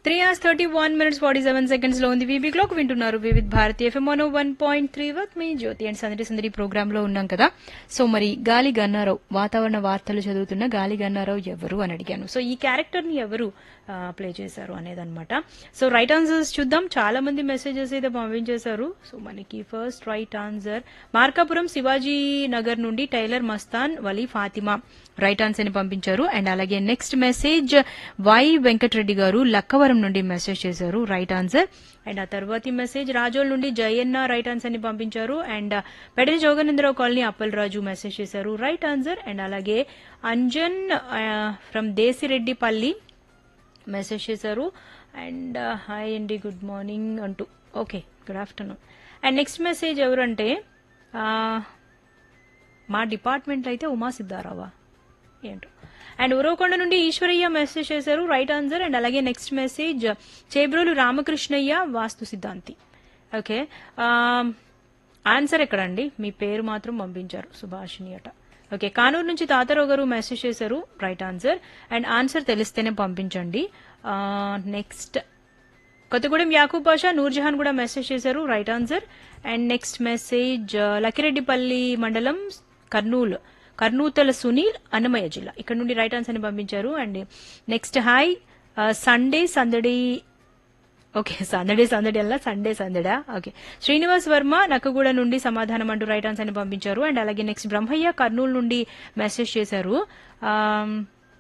three hours thirty one minutes forty seven seconds లో ఉంది VB clock వింటున్నారు Vividh Bharati FM one point three with me Jyothi and Sandadi Sandadi programme లో ఉన్నాం కదా సో మరి గాలి గన్నారావు వాతావరణ వార్తలు చదువుతున్న గాలి గన్నారావు ఎవరు అని అడిగాను సో ఈ క్యారెక్టర్ ని ఎవరు ప్లే చేశారు అనేదన్నమాట సో రైట్ ఆన్సర్స్ చూద్దాం చాలా మంది మెసేజెస్ అయితే పంపించేశారు సో మనకి first right answer Markapuram Shivaji Nagar నుండి tailor Mastan Vali Fatima right answer ని పంపించారు అండ్ అలాగే నెక్స్ట్ మెసేజ్ వై వెంకటరెడ్డి గారు లక్కవరం నుండి మెసేజ్ చేశారు రైట్ ఆన్సర్ అండ్ ఆ తర్వాతి మెసేజ్ రాజోల్ నుండి జయన్న రైట్ ఆన్సర్ ని పంపించారు and Pedani Joganendrarao colony Appalaraju message చేశారు రైట్ ఆన్సర్ అండ్ అలాగే అంజన్ ఫ్రమ్ దేశిరెడ్డిపల్లి మెసేజ్ చేశారు అండ్ హాయ్ అండి గుడ్ మార్నింగ్ అంటూ okay good afternoon and next message ఎవరంటే ఆ, మా డిపార్ట్మెంట్లో అయితే ఉమా సిద్ధారావా ఏంటో అండ్ ఉరవకొండ నుండి ఈశ్వరయ్య మెసేజ్ చేశారు రైట్ ఆన్సర్ అండ్ అలాగే నెక్స్ట్ మెసేజ్ చేబ్రోలు రామకృష్ణయ్య వాస్తు సిద్ధాంతి ఓకే ఆన్సర్ ఎక్కడండి మీ పేరు మాత్రం పంపించారు సుభాషిణి అట ఓకే కానూరు నుంచి తాతారావు గారు మెసేజ్ చేశారు రైట్ ఆన్సర్ అండ్ ఆన్సర్ తెలిస్తేనే పంపించండి నెక్స్ట్ కొత్తగూడెం యాకూబ్ పాషా నూర్జహాన్ కూడా మెసేజ్ చేశారు right answer and next message Lakireddipalli మండలం కర్నూలు కర్నూతల సునీల్ అన్నమయ్య జిల్లా ఇక్కడ నుండి రైట్ ఆన్సర్ ని పంపించారు and next hi Sunday Sandadi okay Sandadi Sandadi అలా సండే సందడా ఓకే శ్రీనివాస్ వర్మ నక్కగూడ నుండి సమాధానం అంటూ రైట్ ఆన్సర్ ని పంపించారు అండ్ అలాగే నెక్స్ట్ బ్రహ్మయ్య కర్నూలు నుండి మెసేజ్ చేశారు ఆమ్,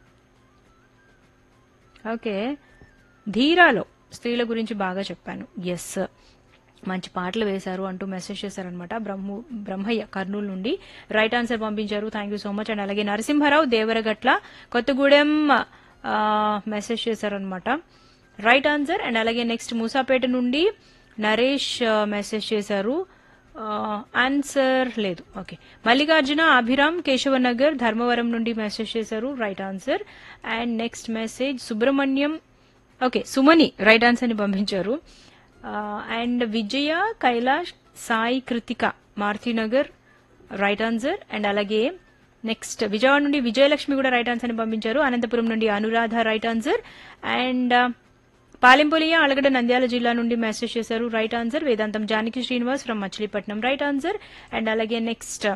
ఓకే ధీరాలో స్త్రీల గురించి బాగా చెప్పాను ఎస్ మంచి పాటలు వేశారు అంటూ మెసేజ్ చేశారనమాట బ్రహ్మ బ్రహ్మయ్య కర్నూలు నుండి రైట్ ఆన్సర్ పంపించారు thank you so much and అలాగే నరసింహారావు దేవరగట్ల కొత్తగూడెం ఆ, మెసేజ్ చేశారనమాట రైట్ ఆన్సర్ అండ్ అలాగే నెక్స్ట్ మూసాపేట నుండి నరేష్ ఆ, మెసేజ్ చేశారు ఆ, ఆన్సర్ లేదు ఓకే మల్లికార్జున అభిరామ్ కేశవనగర్ ధర్మవరం నుండి మెసేజ్ చేశారు right answer and next message Subrahmanyam okay Sumani right answer ని పంపించారు and Vijaya Kailash Sai Kruthika Marutinagar right answer and అలాగే నెక్స్ట్ విజయవాడ నుండి విజయలక్ష్మి కూడా రైట్ ఆన్సర్ ని పంపించారు అనంతపురం నుండి అనురాధ రైట్ ఆన్సర్ అండ్ పాలెంపొలియ అలగడ నంద్యాల జిల్లా నుండి మెసేజ్ చేశారు right answer Vedantam Janaki Srinivas from Machilipatnam right answer and అలాగే నెక్స్ట్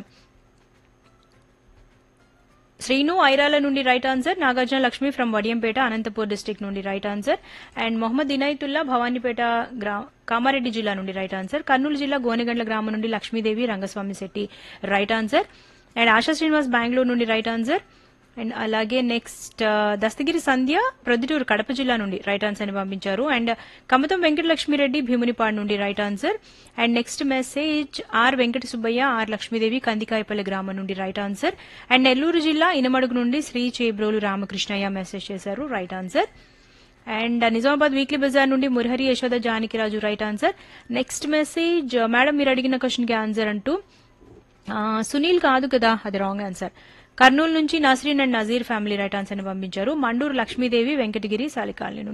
శ్రీను ఐరాల నుండి right answer Nagarjuna Lakshmi from Vadiyampeta Anantapur district నుండి right answer and Mohammed Inayatullah Bhavanipeta గ్రా కామారెడ్డి జిల్లా నుండి రైట్ ఆన్సర్ కర్నూలు జిల్లా గోనెగండ్ల గ్రామం నుండి Lakshmidevi Rangaswamy Shetty right answer and Asha Srinivas Bengaluru నుండి రైట్ ఆన్సర్ అండ్ అలాగే నెక్స్ట్ దస్తగిరి సంధ్య ప్రొద్దుటూరు కడప జిల్లా నుండి రైట్ ఆన్సర్ ని పంపించారు అండ్ కమతం వెంకటలక్ష్మిరెడ్డి భీమునిపాడు నుండి right answer and next message R Venkata Subbaiah R Lakshmidevi Kandikayapalli గ్రామం నుండి రైట్ ఆన్సర్ అండ్ నెల్లూరు జిల్లా ఇనమడుగు నుండి శ్రీ చేబ్రోలు రామకృష్ణయ్య మెసేజ్ చేశారు right answer and Nizamabad weekly బజార్ నుండి Murahari Yashoda Janakiraju right answer next message madam మీరు అడిగిన క్వశ్చన్ కి ఆన్సర్ అంటూ ఆ, సునీల్ కాదు కదా అది రాంగ్ ఆన్సర్ కర్నూలు నుంచి Nasreen and Nazir family right answer ని పంపించారు మండూరు లక్ష్మీదేవి వెంకటగిరి సాలికాలనీ నుండి